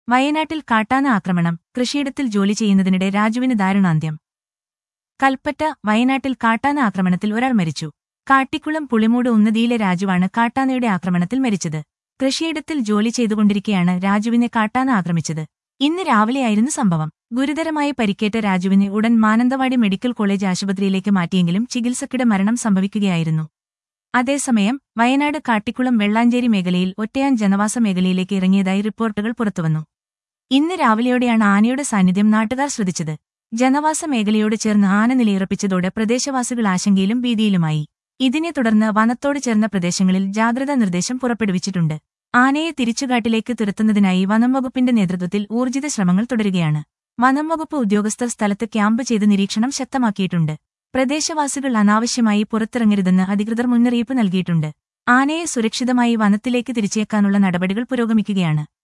വയനാട്ടിൽ കാട്ടാന ആക്രമണം കൃഷിയിടത്തിൽ ജോലി ചെയ്യുന്നതിനിടെ രാജുവിന് ദാരുണാന്ത്യം കൽപ്പറ്റ വയനാട്ടിൽ കാട്ടാന ആക്രമണത്തിൽ ഒരാൾ മരിച്ചു കാട്ടിക്കുളം പുളിമൂട് ഉന്നതിയിലെ രാജുവാണ് കാട്ടാനയുടെ ആക്രമണത്തിൽ മരിച്ചത് കൃഷിയിടത്തിൽ ജോലി ചെയ്തുകൊണ്ടിരിക്കെയാണ് രാജുവിനെ കാട്ടാന ആക്രമിച്ചത് ഇന്ന് രാവിലെയായിരുന്നു സംഭവം ഗുരുതരമായി പരിക്കേറ്റ രാജുവിനെ ഉടൻ മാനന്തവാടി മെഡിക്കൽ കോളേജ് ആശുപത്രിയിലേക്ക് മാറ്റിയെങ്കിലും ചികിത്സക്കിടെ മരണം സംഭവിക്കുകയായിരുന്നു അതേസമയം വയനാട് കാട്ടിക്കുളം വെള്ളാഞ്ചേരി മേഖലയിൽ ഒറ്റയാൻ ജനവാസ മേഖലയിലേക്ക് ഇറങ്ങിയതായി റിപ്പോർട്ടുകൾ പുറത്തുവന്നു ഇന്ന് രാവിലെയോടെയാണ് ആനയുടെ സാന്നിധ്യം നാട്ടുകാർ ശ്രദ്ധിച്ചത് ജനവാസ മേഖലയോട് ചേർന്ന് ആന നിലയുറപ്പിച്ചതോടെ പ്രദേശവാസികൾ ആശങ്കയിലും ഭീതിയിലുമായി ഇതിനെ തുടർന്ന് വനത്തോട് ചേർന്ന പ്രദേശങ്ങളിൽ ജാഗ്രതാ നിർദ്ദേശം പുറപ്പെടുവിച്ചിട്ടുണ്ട് ആനയെ തിരിച്ചുകാട്ടിലേക്ക് തുരത്തുന്നതിനായി വനംവകുപ്പിന്റെ നേതൃത്വത്തിൽ ഊർജിത ശ്രമങ്ങൾ തുടരുകയാണ് വനംവകുപ്പ് ഉദ്യോഗസ്ഥർ സ്ഥലത്ത് ക്യാമ്പ് ചെയ്ത് നിരീക്ഷണം ശക്തമാക്കിയിട്ടുണ്ട് പ്രദേശവാസികൾ അനാവശ്യമായി പുറത്തിറങ്ങരുതെന്ന് അധികൃതർ മുന്നറിയിപ്പ് നൽകിയിട്ടുണ്ട് ആനയെ സുരക്ഷിതമായി വനത്തിലേക്ക് തിരിച്ചേക്കാനുള്ള നടപടികൾ പുരോഗമിക്കുകയാണ്